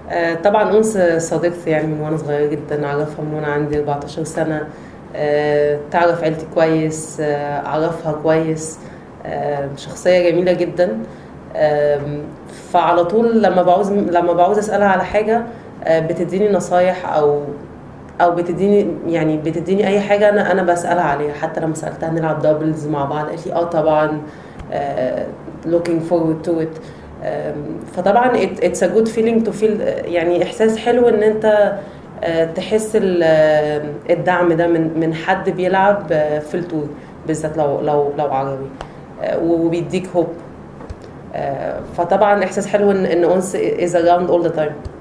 آه، طبعا انس صديقتي يعني من وانا صغيره جدا اعرفها من وانا عندي 14 سنه آه، تعرف عيلتي كويس آه، اعرفها كويس آه، شخصيه جميله جدا آم، فعلى طول لما بعوز لما بعوز اسالها على حاجه آه، بتديني نصايح او او بتديني يعني بتديني اي حاجه انا انا بسالها عليها حتى لما سالتها نلعب دبلز مع بعض قالت لي اه طبعا آه، looking forward to it آم، فطبعا it- it's a good feeling to feel آه، يعني احساس حلو ان انت آه، تحس ال- آه، الدعم ده من من حد بيلعب آه، في التور بالذات لو لو لو عربي آه، وبيديك هوب فطبعا احساس حلو ان ان انس is around all the time